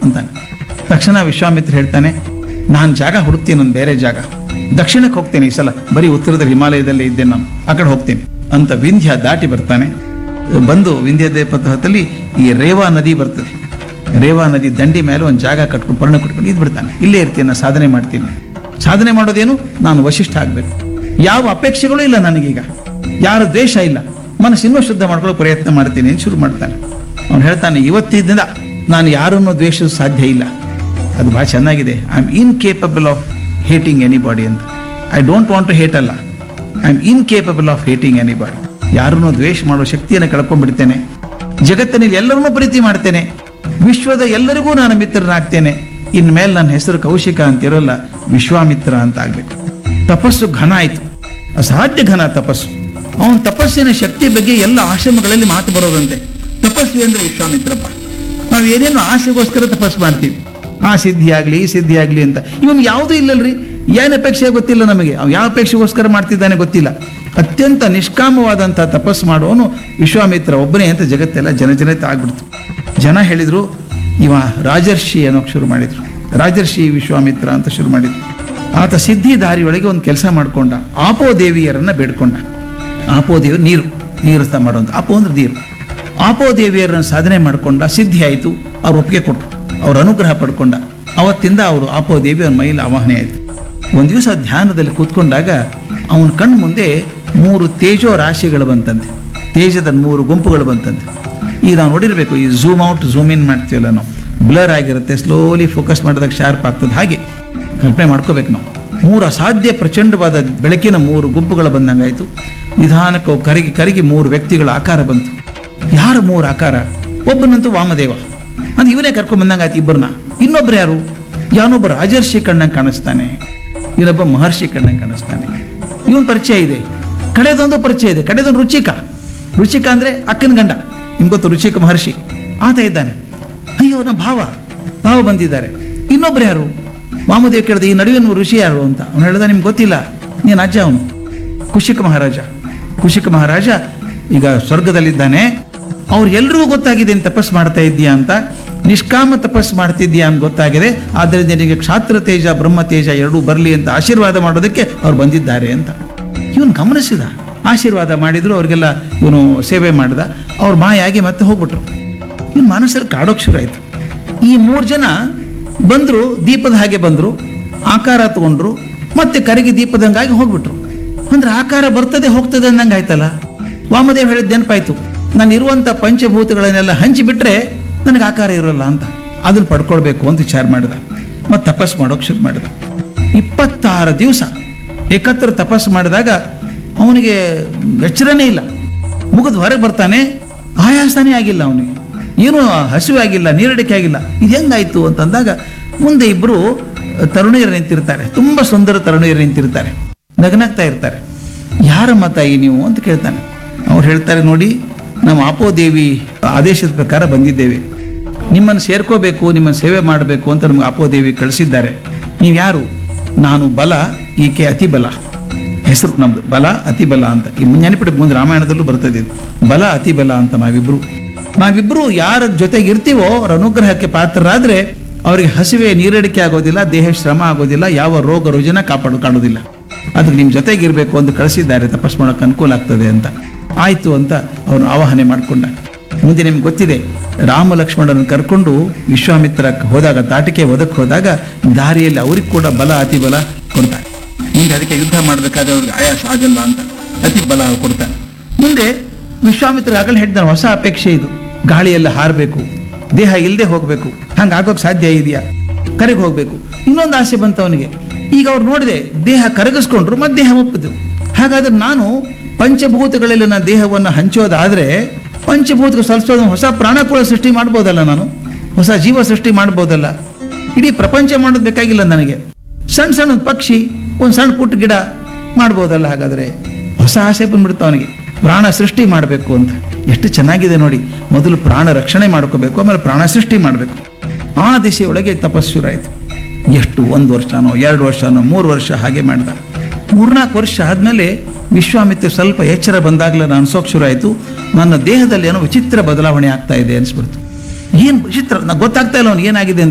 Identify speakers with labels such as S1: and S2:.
S1: ಅಂತಾನೆ ತಕ್ಷಣ ವಿಶ್ವಾಮಿತ್ರ ಹೇಳ್ತಾನೆ ನಾನು ಜಾಗ ಹುಡುಕ್ತೀನಿ ಒಂದು ಬೇರೆ ಜಾಗ ದಕ್ಷಿಣಕ್ಕೆ ಹೋಗ್ತೇನೆ ಈ ಸಲ ಬರೀ ಉತ್ತರದ ಹಿಮಾಲಯದಲ್ಲೇ ಇದ್ದೆ ನಾನು ಆ ಕಡೆ ಹೋಗ್ತೀನಿ ಅಂತ ವಿಂಧ್ಯ ದಾಟಿ ಬರ್ತಾನೆ ಬಂದು ವಿಂಧ್ಯ ದೇಪಥದಲ್ಲಿ ಈ ರೇವಾ ನದಿ ಬರ್ತದೆ ರೇವಾ ನದಿ ದಂಡಿ ಮೇಲೆ ಒಂದು ಜಾಗ ಕಟ್ಕೊಂಡು ಪರ್ಣ ಕಟ್ಕೊಂಡು ಇದ್ ಬಿಡ್ತಾನೆ ಇಲ್ಲೇ ಇರ್ತೀನಿ ನಾನು ಸಾಧನೆ ಮಾಡ್ತೀನಿ ಸಾಧನೆ ಮಾಡೋದೇನು ನಾನು ವಶಿಷ್ಠ ಆಗ್ಬೇಕು ಯಾವ ಅಪೇಕ್ಷೆಗಳು ಇಲ್ಲ ನನಗೀಗ ಯಾರ ದ್ವೇಷ ಇಲ್ಲ ಮನಸ್ಸು ಇನ್ನೂ ಶುದ್ಧ ಮಾಡ್ಕೊಳ್ಳೋ ಪ್ರಯತ್ನ ಮಾಡ್ತೀನಿ ಅಂತ ಶುರು ಮಾಡ್ತಾನೆ ಅವನು ಹೇಳ್ತಾನೆ ಇವತ್ತಿನಿಂದ ನಾನು ಯಾರನ್ನು ದ್ವೇಷಿಸಲು ಸಾಧ್ಯ ಇಲ್ಲ ಅದು ಭಾಳ ಚೆನ್ನಾಗಿದೆ I am incapable of hating anybody ಅಂತ I don't want to hate ಅಲ್ಲ I am incapable of hating anybody ಯಾರನ್ನು ದ್ವೇಷ ಮಾಡೋ ಶಕ್ತಿಯನ್ನು ಕಳ್ಕೊಂಡ್ಬಿಡ್ತೇನೆ ಜಗತ್ತಿನಲ್ಲಿ ಎಲ್ಲರನ್ನೂ ಪ್ರೀತಿ ಮಾಡ್ತೇನೆ ವಿಶ್ವದ ಎಲ್ಲರಿಗೂ ನಾನು ಮಿತ್ರನಾಗ್ತೇನೆ ಇನ್ಮೇಲೆ ನನ್ನ ಹೆಸರು ಕೌಶಿಕ ಅಂತ ಇರೋಲ್ಲ ವಿಶ್ವಾಮಿತ್ರ ಅಂತ ಆಗ್ಬೇಕು ತಪಸ್ಸು ಘನ ಆಯ್ತು ಅಸಾಧ್ಯ ಘನ ತಪಸ್ಸು ಅವನ ತಪಸ್ಸಿನ ಶಕ್ತಿ ಬಗ್ಗೆ ಎಲ್ಲ ಆಶ್ರಮಗಳಲ್ಲಿ ಮಾತು ಬರೋದಂತೆ ತಪಸ್ವಿ ಅಂದ್ರೆ ವಿಶ್ವಾಮಿತ್ರಪ್ಪ ನಾವು ಏನೇನು ಆಸೆಗೋಸ್ಕರ ತಪಸ್ಸು ಮಾಡ್ತೀವಿ ಆ ಸಿದ್ಧಿ ಆಗ್ಲಿ ಈ ಸಿದ್ಧಿ ಆಗ್ಲಿ ಅಂತ ಇವನ್ ಯಾವುದೂ ಇಲ್ಲಲ್ರಿ ಏನ್ ಅಪೇಕ್ಷೆ ಗೊತ್ತಿಲ್ಲ ನಮಗೆ ಅವ್ ಯಾವ ಅಪೇಕ್ಷೆಗೋಸ್ಕರ ಮಾಡ್ತಿದ್ದಾನೆ ಗೊತ್ತಿಲ್ಲ ಅತ್ಯಂತ ನಿಷ್ಕಾಮವಾದಂಥ ತಪಸ್ಸು ಮಾಡುವವನು ವಿಶ್ವಾಮಿತ್ರ ಒಬ್ಬನೇ ಅಂತ ಜಗತ್ತೆಲ್ಲ ಜನಜನತೆ ಆಗ್ಬಿಡ್ತು ಜನ ಹೇಳಿದ್ರು ಇವ ರಾಜರ್ಷಿ ಅನ್ನೋಕೆ ಶುರು ಮಾಡಿದ್ರು ರಾಜರ್ಷಿ ವಿಶ್ವಾಮಿತ್ರ ಅಂತ ಶುರು ಮಾಡಿದ್ರು ಆತ ಸಿದ್ಧಿ ದಾರಿಯೊಳಗೆ ಒಂದು ಕೆಲಸ ಮಾಡ್ಕೊಂಡ ಆಪೋ ದೇವಿಯರನ್ನ ಬೇಡ್ಕೊಂಡ ಆಪೋ ದೇವಿ ನೀರು ನೀರು ತ ಮಾಡುವಂತ ಆಪೋ ಅಂದ್ರೆ ನೀರು ಆಪೋ ದೇವಿಯರನ್ನ ಸಾಧನೆ ಮಾಡ್ಕೊಂಡ ಸಿದ್ಧಿ ಆಯಿತು ಅವ್ರು ಒಪ್ಪಿಗೆ ಕೊಟ್ಟರು ಅವ್ರ ಅನುಗ್ರಹ ಪಡ್ಕೊಂಡ ಅವತ್ತಿಂದ ಅವರು ಆಪೋ ದೇವಿ ಅವ್ರ ಮೈಲಿ ಆವಾಹನೆ ಆಯಿತು ಒಂದು ದಿವಸ ಧ್ಯಾನದಲ್ಲಿ ಕೂತ್ಕೊಂಡಾಗ ಅವನ ಕಣ್ಣು ಮುಂದೆ ಮೂರು ತೇಜೋ ರಾಶಿಗಳು ಬಂತಂತೆ ತೇಜದ ಮೂರು ಗುಂಪುಗಳು ಬಂತಂತೆ ಈಗ ನಾವು ನೋಡಿರ್ಬೇಕು ಈ ಝೂಮ್ ಔಟ್ ಝೂಮ್ ಇನ್ ಮಾಡ್ತೀವಲ್ಲ ನಾವು ಬ್ಲರ್ ಆಗಿರುತ್ತೆ ಸ್ಲೋಲಿ ಫೋಕಸ್ ಮಾಡಿದಾಗ ಶಾರ್ಪ್ ಆಗ್ತದೆ ಹಾಗೆ ಕಲ್ಪನೆ ಮಾಡ್ಕೋಬೇಕು ನಾವು ಮೂರು ಅಸಾಧ್ಯ ಪ್ರಚಂಡವಾದ ಬೆಳಕಿನ ಮೂರು ಗುಂಪುಗಳು ಬಂದಂಗಾಯ್ತು ನಿಧಾನಕ್ಕೆ ಅವು ಕರಗಿ ಕರಗಿ ಮೂರು ವ್ಯಕ್ತಿಗಳ ಆಕಾರ ಬಂತು ಯಾರು ಮೂರು ಆಕಾರ ಒಬ್ಬನಂತೂ ವಾಮದೇವ ಅದು ಇವನೇ ಕರ್ಕೊಂಡ್ ಬಂದಂಗಾಯ್ತು ಇಬ್ಬರನ್ನ ಇನ್ನೊಬ್ರು ಯಾರು ಯಾವನೊಬ್ಬ ರಾಜರ್ಷಿ ಕಣ್ಣಂಗೆ ಕಾಣಿಸ್ತಾನೆ ಇವನೊಬ್ಬ ಮಹರ್ಷಿ ಕಣ್ಣಂಗೆ ಕಾಣಿಸ್ತಾನೆ ಇವನ್ ಪರಿಚಯ ಇದೆ ಕಡೆದೊಂದು ಪರಿಚಯ ಇದೆ ಕಡೆದೊಂದು ರುಚಿಕ ರುಚಿಕ ಅಂದ್ರೆ ಅಕ್ಕನ ಗಂಡ ನಿಮ್ಗೆ ಗೊತ್ತು ರುಚಿಕ ಮಹರ್ಷಿ ಆತ ಇದ್ದಾನೆ ಅಯ್ಯೋ ನಮ್ಮ ಭಾವ ಭಾವ ಬಂದಿದ್ದಾರೆ ಇನ್ನೊಬ್ರು ಯಾರು ವಾಮದೇವ್ ಕೇಳಿದ ಈ ನಡುವಿನ ಋಷಿ ಯಾರು ಅಂತ ಅವನು ಹೇಳ್ದ ನಿಮ್ಗೆ ಗೊತ್ತಿಲ್ಲ ನೀನು ಅಜ್ಜ ಅವನು ಕುಶಿಕ ಮಹಾರಾಜ ಕುಶಿಕ ಮಹಾರಾಜ ಈಗ ಸ್ವರ್ಗದಲ್ಲಿದ್ದಾನೆ ಅವ್ರು ಎಲ್ರಿಗೂ ಗೊತ್ತಾಗಿದೆ ನೀನು ತಪಸ್ ಮಾಡ್ತಾ ಇದ್ದೀಯಾ ಅಂತ ನಿಷ್ಕಾಮ ತಪಸ್ ಮಾಡ್ತಿದ್ದೀಯಾ ಅಂತ ಗೊತ್ತಾಗಿದೆ ಆದ್ದರಿಂದ ನಿನಗೆ ಕ್ಷಾತ್ರ ತೇಜ ಬ್ರಹ್ಮ ತೇಜ ಎರಡೂ ಬರಲಿ ಅಂತ ಆಶೀರ್ವಾದ ಮಾಡೋದಕ್ಕೆ ಅವ್ರು ಬಂದಿದ್ದಾರೆ ಅಂತ ಇವನು ಗಮನಿಸಿದ ಆಶೀರ್ವಾದ ಮಾಡಿದ್ರು ಅವ್ರಿಗೆಲ್ಲ ಇವನು ಸೇವೆ ಮಾಡಿದ ಅವ್ರು ಮಾಯಾಗಿ ಮತ್ತೆ ಹೋಗ್ಬಿಟ್ರು ಇವನು ಮನಸ್ಸಲ್ಲಿ ಕಾಡೋಕ್ ಶುರು ಆಯ್ತು ಈ ಮೂರು ಜನ ಬಂದ್ರು ದೀಪದ ಹಾಗೆ ಬಂದ್ರು ಆಕಾರ ತಗೊಂಡ್ರು ಮತ್ತೆ ಕರಗಿ ದೀಪದಂಗಾಗಿ ಹೋಗ್ಬಿಟ್ರು ಅಂದ್ರೆ ಆಕಾರ ಬರ್ತದೆ ಹೋಗ್ತದೆ ಅಂದಂಗೆ ಆಯ್ತಲ್ಲ ವಾಮದೇವ್ ಹೇಳಿದ ನೆನಪಾಯ್ತು ನಾನು ಇರುವಂತ ಪಂಚಭೂತಗಳನ್ನೆಲ್ಲ ಹಂಚಿಬಿಟ್ರೆ ನನಗೆ ಆಕಾರ ಇರೋಲ್ಲ ಅಂತ ಅದನ್ನ ಪಡ್ಕೊಳ್ಬೇಕು ಅಂತ ವಿಚಾರ ಮಾಡಿದ ಮತ್ತೆ ತಪಸ್ ಮಾಡೋಕೆ ಶುರು ಮಾಡಿದ ಇಪ್ಪತ್ತಾರು ದಿವಸ ಏಕತ್ರ ತಪಸ್ಸು ಮಾಡಿದಾಗ ಅವನಿಗೆ ಎಚ್ಚರನೇ ಇಲ್ಲ ಮುಗಿದು ಹೊರಗೆ ಬರ್ತಾನೆ ಆಯಾಸನೇ ಆಗಿಲ್ಲ ಅವನಿಗೆ ಏನೂ ಹಸಿವೆ ಆಗಿಲ್ಲ ನೀರಡಿಕೆ ಆಗಿಲ್ಲ ಇದು ಹೆಂಗಾಯ್ತು ಅಂತಂದಾಗ ಮುಂದೆ ಇಬ್ಬರು ತರುಣಿಯರು ನಿಂತಿರ್ತಾರೆ ತುಂಬಾ ಸುಂದರ ತರುಣಿಯರು ನಿಂತಿರ್ತಾರೆ ನಗನಗ್ತಾ ಇರ್ತಾರೆ ಯಾರ ಮತ ಈ ನೀವು ಅಂತ ಕೇಳ್ತಾನೆ ಅವ್ರು ಹೇಳ್ತಾರೆ ನೋಡಿ ನಾವು ಆಪೋದೇವಿ ಆದೇಶದ ಪ್ರಕಾರ ಬಂದಿದ್ದೇವೆ ನಿಮ್ಮನ್ನು ಸೇರ್ಕೋಬೇಕು ನಿಮ್ಮನ್ನು ಸೇವೆ ಮಾಡಬೇಕು ಅಂತ ನಮ್ಗೆ ಆಪೋದೇವಿ ಕಳಿಸಿದ್ದಾರೆ ನೀವು ಯಾರು ನಾನು ಬಲ ಈಕೆ ಅತಿ ಬಲ ಹೆಸರು ನಮ್ದು ಬಲ ಅತಿ ಬಲ ಅಂತ ಈ ನೆನಪಿಟ್ಟು ಮುಂದೆ ರಾಮಾಯಣದಲ್ಲೂ ಬರ್ತದೆ ಇದು ಬಲ ಅತಿ ಬಲ ಅಂತ ನಾವಿಬ್ರು ನಾವಿಬ್ರು ಯಾರ ಜೊತೆಗೆ ಇರ್ತೀವೋ ಅವ್ರ ಅನುಗ್ರಹಕ್ಕೆ ಪಾತ್ರರಾದ್ರೆ ಅವರಿಗೆ ಹಸಿವೆ ನೀರಡಿಕೆ ಆಗೋದಿಲ್ಲ ದೇಹ ಶ್ರಮ ಆಗೋದಿಲ್ಲ ಯಾವ ರೋಗ ರುಜಿನ ಕಾಪಾಡು ಕಾಣೋದಿಲ್ಲ ಅದಕ್ಕೆ ನಿಮ್ಮ ಜೊತೆಗೆ ಇರಬೇಕು ಅಂತ ಕಳಿಸಿದ್ದಾರೆ ತಪಸ್ ಮಾಡೋಕೆ ಅನುಕೂಲ ಆಗ್ತದೆ ಅಂತ ಆಯ್ತು ಅಂತ ಅವನು ಆವಾಹನೆ ಮಾಡಿಕೊಂಡ ಮುಂದೆ ನಿಮ್ಗೆ ಗೊತ್ತಿದೆ ರಾಮ ಲಕ್ಷ್ಮಣನ ಕರ್ಕೊಂಡು ವಿಶ್ವಾಮಿತ್ರಕ್ಕೆ ಹೋದಾಗ ತಾಟಿಕೆ ಒದಕ್ಕೆ ಹೋದಾಗ ದಾರಿಯಲ್ಲಿ ಅವ್ರಿಗೆ ಕೂಡ ಬಲ ಅತಿ ಬಲ ಕೊಡ್ತಾರೆ ಮುಂದೆ ಅದಕ್ಕೆ ಯುದ್ಧ ಮಾಡಬೇಕಾದ್ರೆ ಅವ್ರಿಗೆ ಆಯಾಸ ಆಗಲ್ಲ ಅಂತ ಅತಿ ಬಲ ಕೊಡ್ತಾನೆ ಮುಂದೆ ವಿಶ್ವಾಮಿತ್ರ ಆಗಲೇ ಹೇಳಿದ ಹೊಸ ಅಪೇಕ್ಷೆ ಇದು ಗಾಳಿಯಲ್ಲಿ ಹಾರಬೇಕು ದೇಹ ಇಲ್ಲದೆ ಹೋಗಬೇಕು ಹಂಗೆ ಆಗೋಕೆ ಸಾಧ್ಯ ಇದೆಯಾ ಕರೆಗೆ ಹೋಗಬೇಕು ಇನ್ನೊಂದು ಆಸೆ ಬಂತು ಅವನಿಗೆ ಈಗ ಅವ್ರು ನೋಡಿದೆ ದೇಹ ಕರಗಿಸ್ಕೊಂಡ್ರು ಮತ್ತೆ ದೇಹ ಒಪ್ಪಿದ್ರು ಹಾಗಾದ್ರೆ ನಾನು ಪಂಚಭೂತಗಳಲ್ಲಿ ನನ್ನ ದೇಹವನ್ನು ಹಂಚೋದಾದ್ರೆ ಪಂಚಭೂತ ಸಲ್ಸೋದು ಹೊಸ ಪ್ರಾಣ ಕೂಡ ಸೃಷ್ಟಿ ಮಾಡ್ಬೋದಲ್ಲ ನಾನು ಹೊಸ ಜೀವ ಸೃಷ್ಟಿ ಮಾಡ್ಬೋದಲ್ಲ ಇಡೀ ಪ್ರಪಂಚ ಮಾಡೋದು ಬೇಕಾಗಿಲ್ಲ ನನಗೆ ಸಣ್ಣ ಸಣ್ಣ ಒಂದ್ ಪಕ್ಷಿ ಒಂದು ಸಣ್ಣ ಪುಟ್ಟ ಗಿಡ ಮಾಡ್ಬೋದಲ್ಲ ಹಾಗಾದ್ರೆ ಹೊಸ ಆಸೆ ಬಂದ್ಬಿಡ್ತು ಅವನಿಗೆ ಪ್ರಾಣ ಸೃಷ್ಟಿ ಮಾಡಬೇಕು ಅಂತ ಎಷ್ಟು ಚೆನ್ನಾಗಿದೆ ನೋಡಿ ಮೊದಲು ಪ್ರಾಣ ರಕ್ಷಣೆ ಮಾಡ್ಕೋಬೇಕು ಆಮೇಲೆ ಪ್ರಾಣ ಸೃಷ್ಟಿ ಮಾಡಬೇಕು ಆ ದಿಶೆಯೊಳಗೆ ತಪಸ್ಸು ಶುರು ಆಯ್ತು ಎಷ್ಟು ಒಂದು ವರ್ಷನೋ ಎರಡು ವರ್ಷನೋ ಮೂರು ವರ್ಷ ಹಾಗೆ ಮಾಡ್ದ ಮೂರ್ನಾಲ್ಕು ವರ್ಷ ಆದ್ಮೇಲೆ ವಿಶ್ವಾಮಿತ್ರ ಸ್ವಲ್ಪ ಎಚ್ಚರ ಬಂದಾಗಲೇ ನಾನು ಅನ್ಸೋಕ್ ಶುರು ಆಯ್ತು ನನ್ನ ದೇಹದಲ್ಲಿ ಏನೋ ವಿಚಿತ್ರ ಬದಲಾವಣೆ ಆಗ್ತಾ ಇದೆ ಅನ್ಸ್ಬಿಡ್ತು ಏನ್ ವಿಚಿತ್ರ ನಂಗೆ ಗೊತ್ತಾಗ್ತಾ ಇಲ್ಲ ಅವ್ನು ಏನಾಗಿದೆ ಅಂತ